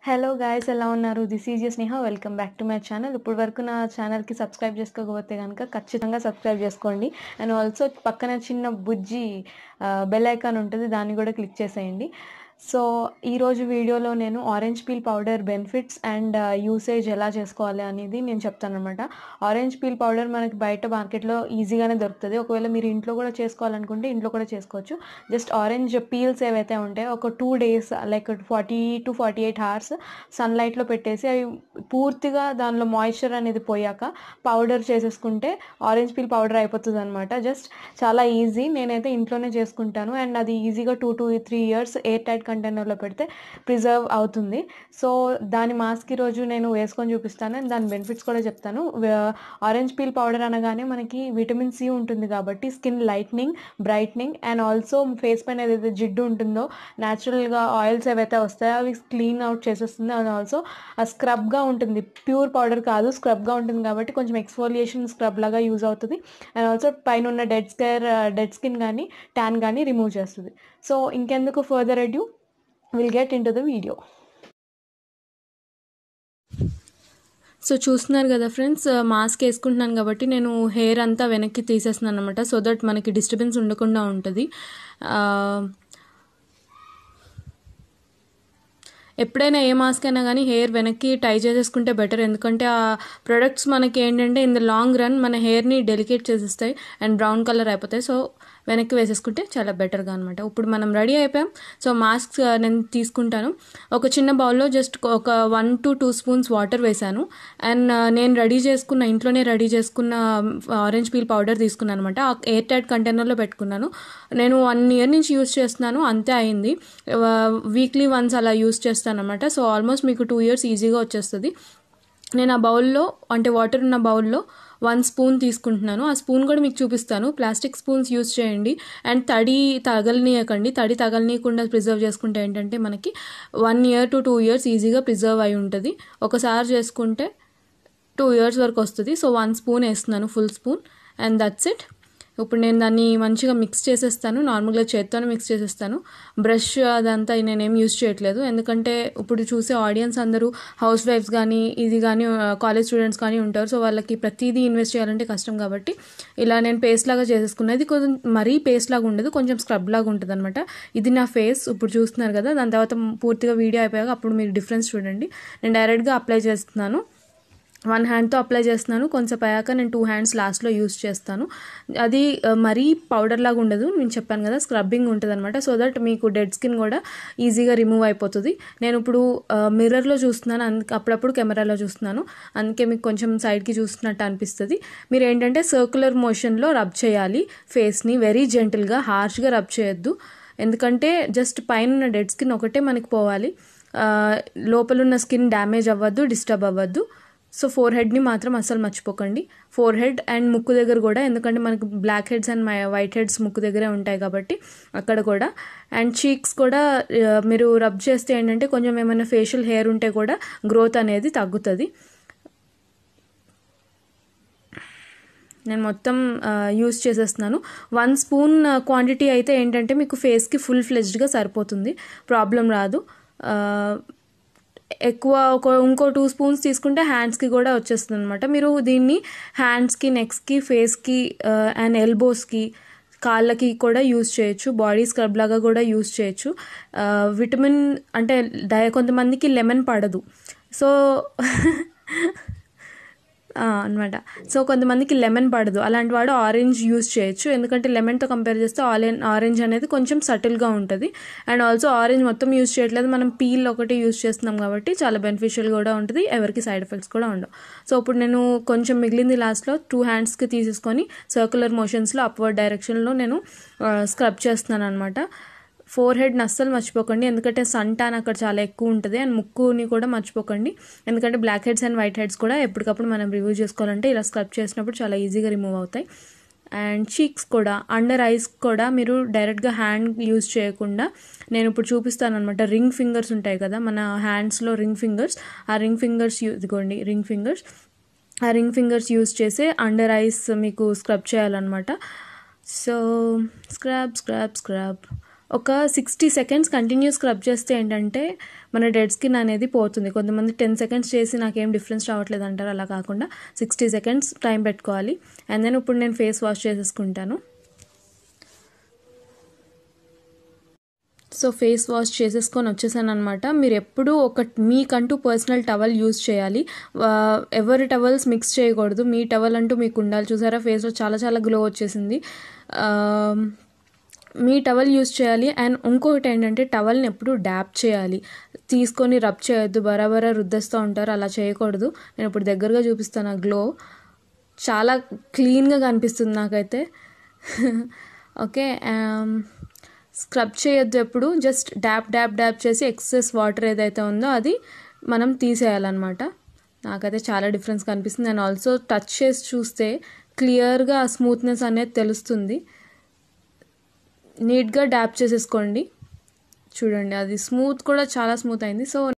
hello guys ఎలా ఉన్నారు this is Sneha welcome back to my channel ఇప్పుడు వరకు నా ఛానల్కి సబ్స్క్రైబ్ చేసుకోకపోతే కనుక ఖచ్చితంగా సబ్స్క్రైబ్ చేసుకోండి అండ్ ఆల్సో పక్కన చిన్న బుజ్జి బెల్ ఐకాన్ ఉంటుంది దాన్ని కూడా క్లిక్ చేసేయండి సో ఈరోజు వీడియోలో నేను orange peel powder benefits and usage ఎలా చేసుకోవాలి అనేది నేను చెప్తాను అనమాట ఆరెంజ్ పీల్ పౌడర్ మనకి బయట మార్కెట్లో ఈజీగానే దొరుకుతుంది ఒకవేళ మీరు ఇంట్లో కూడా చేసుకోవాలనుకుంటే ఇంట్లో కూడా చేసుకోవచ్చు జస్ట్ ఆరెంజ్ పీల్స్ ఏవైతే ఉంటాయో ఒక two days like forty to forty eight hours సన్లైట్లో పెట్టేసి అవి పూర్తిగా దానిలో మాయిశ్చర్ అనేది పోయాక పౌడర్ చేసేసుకుంటే ఆరెంజ్ పీల్ పౌడర్ అయిపోతుంది అనమాట జస్ట్ చాలా ఈజీ నేనైతే ఇంట్లోనే చేసుకుంటాను అండ్ అది ఈజీగా two to three years air tight కంటైనర్లో పెడితే ప్రిజర్వ్ అవుతుంది సో దాని మాస్క్ ఈరోజు నేను వేసుకొని చూపిస్తాను అండ్ దాని బెనిఫిట్స్ కూడా చెప్తాను ఆరెంజ్ పీల్ పౌడర్ అనగానే మనకి విటమిన్ సి ఉంటుంది కాబట్టి skin lightning brightening and also face పైన ఏదైతే జిడ్డు ఉంటుందో న్యాచురల్గా ఆయిల్స్ ఏవైతే వస్తాయో అవి క్లీన్ అవుట్ చేసేస్తుంది అండ్ ఆల్సో స్క్రబ్గా ఉంటుంది ప్యూర్ పౌడర్ కాదు స్క్రబ్గా ఉంటుంది కాబట్టి కొంచెం ఎక్స్ఫోలియేషన్ స్క్రబ్ లాగా యూజ్ అవుతుంది అండ్ ఆల్సో పైన ఉన్న డెడ్ స్కేర్ డెడ్ స్కిన్ కానీ ట్యాన్ కానీ రిమూవ్ చేస్తుంది సో ఇంకెందుకు further ado will get into the video so చూస్తున్నారు కదా ఫ్రెండ్స్ మాస్క్ వేసుకుంటున్నాను కాబట్టి నేను హెయిర్ అంతా వెనక్కి తీసేస్తున్నాను అనమాట సో దట్ మనకి డిస్టర్బెన్స్ ఉండకుండా ఉంటుంది ఎప్పుడైనా ఏ మాస్క్ అయినా కానీ హెయిర్ వెనక్కి టై చేసేసుకుంటే బెటర్ ఎందుకంటే ఆ ప్రొడక్ట్స్ మనకి ఏంటంటే ఇన్ ద లాంగ్ రన్ మన హెయిర్ని డెలికేట్ చేసేస్తాయి అండ్ బ్రౌన్ కలర్ అయిపోతాయి సో వెనక్కి వేసేసుకుంటే చాలా బెటర్గా అనమాట ఇప్పుడు మనం రెడీ అయిపోయాం సో మాస్క్ నేను తీసుకుంటాను ఒక చిన్న బౌల్లో జస్ట్ ఒక one to two spoons water వేసాను అండ్ నేను రెడీ చేసుకున్న ఇంట్లోనే రెడీ చేసుకున్న ఆరెంజ్ పీల్ పౌడర్ తీసుకున్నాను అనమాట ఆ ఎయిర్ టైట్ కంటైనర్లో పెట్టుకున్నాను నేను వన్ ఇయర్ నుంచి యూస్ చేస్తున్నాను అంతే అయింది వీక్లీ వన్స్ అలా యూస్ చేస్తాను అనమాట సో ఆల్మోస్ట్ మీకు టూ ఇయర్స్ ఈజీగా వచ్చేస్తుంది నేను ఆ బౌల్లో అంటే వాటర్ ఉన్న బౌల్లో వన్ స్పూన్ తీసుకుంటున్నాను ఆ స్పూన్ కూడా మీకు చూపిస్తాను ప్లాస్టిక్ స్పూన్స్ యూస్ చేయండి అండ్ తడి తగలనీయకండి తడి తగలనీయకుండా ప్రిజర్వ్ చేసుకుంటే ఏంటంటే మనకి one year to two years ఈజీగా ప్రిజర్వ్ అయి ఉంటుంది ఒకసారి చేసుకుంటే టూ ఇయర్స్ వరకు వస్తుంది సో వన్ స్పూన్ వేస్తున్నాను full spoon and that's it ఇప్పుడు నేను దాన్ని మంచిగా మిక్స్ చేసేస్తాను నార్మల్గా చేత్తోనే మిక్స్ చేసేస్తాను బ్రష్ అదంతా నేనేం యూస్ చేయట్లేదు ఎందుకంటే ఇప్పుడు చూసే ఆడియన్స్ అందరూ హౌస్ వైఫ్స్ కానీ ఇది కానీ కాలేజ్ స్టూడెంట్స్ కానీ ఉంటారు సో వాళ్ళకి ప్రతిదీ ఇన్వెస్ట్ చేయాలంటే కష్టం కాబట్టి ఇలా నేను పేస్ట్ లాగా చేసేసుకున్నది కొంచెం మరీ పేస్ట్ లాగా ఉండదు కొంచెం స్క్రబ్ లాగా ఉంటుంది అనమాట ఇది నా ఫేస్ ఇప్పుడు చూస్తున్నారు కదా దాని తర్వాత పూర్తిగా వీడియో అయిపోయాక అప్పుడు మీరు డిఫరెన్స్ చూడండి నేను డైరెక్ట్గా అప్లై చేస్తున్నాను వన్ హ్యాండ్తో అప్లై చేస్తున్నాను కొంచెం అయ్యాక నేను టూ హ్యాండ్స్ లాస్ట్లో యూస్ చేస్తాను అది మరీ పౌడర్ లాగా ఉండదు నేను చెప్పాను కదా స్క్రబ్బింగ్ ఉంటుంది అనమాట సో దట్ మీకు డెడ్ స్కిన్ కూడా ఈజీగా రిమూవ్ అయిపోతుంది నేను ఇప్పుడు మిర్రర్లో చూస్తున్నాను అందుకే అప్పుడప్పుడు కెమెరాలో చూస్తున్నాను అందుకే మీకు కొంచెం సైడ్కి చూస్తున్నట్టు అనిపిస్తుంది మీరు ఏంటంటే సర్క్యులర్ మోషన్లో రబ్ చేయాలి ఫేస్ని వెరీ జెంటిల్గా హార్ష్గా రబ్ చేయొద్దు ఎందుకంటే జస్ట్ పైన డెడ్ స్కిన్ ఒకటే మనకి పోవాలి లోపలున్న స్కిన్ డ్యామేజ్ అవ్వద్దు డిస్టర్బ్ అవ్వద్దు సో ఫోర్ హెడ్ని మాత్రం అస్సలు మర్చిపోకండి ఫోర్ హెడ్ అండ్ ముక్కు దగ్గర కూడా ఎందుకంటే మనకు blackheads and whiteheads ముక్కు దగ్గరే ఉంటాయి కాబట్టి అక్కడ కూడా అండ్ చీక్స్ కూడా మీరు రబ్ చేస్తే ఏంటంటే కొంచెం ఏమైనా ఫేషియల్ హెయిర్ ఉంటే కూడా గ్రోత్ అనేది తగ్గుతుంది నేను మొత్తం యూస్ చేసేస్తున్నాను వన్ స్పూన్ క్వాంటిటీ అయితే ఏంటంటే మీకు ఫేస్కి ఫుల్ ఫ్లెజ్డ్గా సరిపోతుంది ప్రాబ్లం రాదు ఎక్కువ ఒక ఇంకో టూ స్పూన్స్ తీసుకుంటే హ్యాండ్స్కి కూడా వచ్చేస్తుంది అనమాట మీరు దీన్ని హ్యాండ్స్కి నెక్స్కి ఫేస్కి అండ్ ఎల్బోస్కి కాళ్ళకి కూడా యూస్ చేయొచ్చు బాడీ స్క్రబ్ లాగా కూడా యూస్ చేయొచ్చు విటమిన్ అంటే డయ కొంతమందికి లెమన్ పడదు సో అనమాట సో కొంతమందికి లెమన్ పడదు అలాంటి వాడు ఆరెంజ్ యూస్ చేయొచ్చు ఎందుకంటే లెమన్తో కంపేర్ చేస్తే ఆరెంజ్ ఆరెంజ్ అనేది కొంచెం సటిల్గా ఉంటుంది అండ్ ఆల్సో ఆరెంజ్ మొత్తం యూస్ చేయట్లేదు మనం పీల్ ఒకటి యూస్ చేస్తున్నాం కాబట్టి చాలా బెనిఫిషియల్ కూడా ఉంటుంది ఎవరికి సైడ్ ఎఫెక్ట్స్ కూడా ఉండవు సో ఇప్పుడు నేను కొంచెం మిగిలింది లాస్ట్లో టూ హ్యాండ్స్కి తీసేసుకొని సర్క్యులర్ మోషన్స్లో అప్వర్డ్ డైరెక్షన్లో నేను స్క్రబ్ చేస్తున్నాను అనమాట ఫోర్ హెడ్ని అస్సలు మర్చిపోకండి ఎందుకంటే సన్ టాన్ అక్కడ చాలా ఎక్కువ ఉంటుంది అండ్ ముక్కుని కూడా మర్చిపోకండి ఎందుకంటే blackheads and whiteheads కూడా ఎప్పటికప్పుడు మనం రివ్యూ చేసుకోవాలంటే ఇలా స్క్రబ్ చేసినప్పుడు చాలా ఈజీగా రిమూవ్ అవుతాయి అండ్ చీక్స్ కూడా అండర్ ఐస్ కూడా మీరు డైరెక్ట్గా హ్యాండ్ యూజ్ చేయకుండా నేను ఇప్పుడు చూపిస్తాను అనమాట రింగ్ ఫింగర్స్ ఉంటాయి కదా మన హ్యాండ్స్లో రింగ్ ఫింగర్స్ ఆ రింగ్ ఫింగర్స్ ఇదిగోండి రింగ్ ఫింగర్స్ ఆ రింగ్ ఫింగర్స్ యూజ్ చేసి అండర్ ఐస్ మీకు స్క్రబ్ చేయాలన్నమాట సో స్క్రబ్ స్క్రబ్ స్క్రబ్ ఒక సిక్స్టీ సెకండ్స్ కంటిన్యూస్ స్క్రబ్ చేస్తే ఏంటంటే మన డెడ్ స్కిన్ అనేది పోతుంది కొంతమంది టెన్ సెకండ్స్ చేసి నాకేం డిఫరెన్స్ రావట్లేదు అంటారు అలా కాకుండా సిక్స్టీ సెకండ్స్ టైం పెట్టుకోవాలి అండ్ దెన్ ఇప్పుడు నేను ఫేస్ వాష్ చేసేసుకుంటాను సో ఫేస్ వాష్ చేసేసుకొని వచ్చేసాను అనమాట మీరు ఎప్పుడూ ఒక మీకంటూ పర్సనల్ టవల్ యూజ్ చేయాలి ఎవరి టవల్స్ మిక్స్ చేయకూడదు మీ టవల్ అంటూ మీకు ఉండాలి చూసారా ఫేస్లో చాలా చాలా గ్లో వచ్చేసింది మీ టవల్ యూజ్ చేయాలి అండ్ ఇంకొకటి ఏంటంటే టవల్ని ఎప్పుడు డ్యాప్ చేయాలి తీసుకొని రబ్ చేయొద్దు బరాబరా రుద్దేస్తూ ఉంటారు అలా చేయకూడదు నేను ఇప్పుడు దగ్గరగా చూపిస్తాను ఆ గ్లో చాలా క్లీన్గా కనిపిస్తుంది నాకైతే ఓకే స్క్రబ్ చేయొద్దు ఎప్పుడు జస్ట్ డ్యాప్ డ్యాప్ డ్యాప్ చేసి ఎక్సెస్ వాటర్ ఏదైతే ఉందో అది మనం తీసేయాలన్నమాట నాకైతే చాలా డిఫరెన్స్ కనిపిస్తుంది అండ్ ఆల్సో టచ్ చేసి చూస్తే క్లియర్గా స్మూత్నెస్ అనేది తెలుస్తుంది నీట్గా డ్యాప్ చేసేసుకోండి చూడండి అది స్మూత్ కూడా చాలా స్మూత్ అయింది సో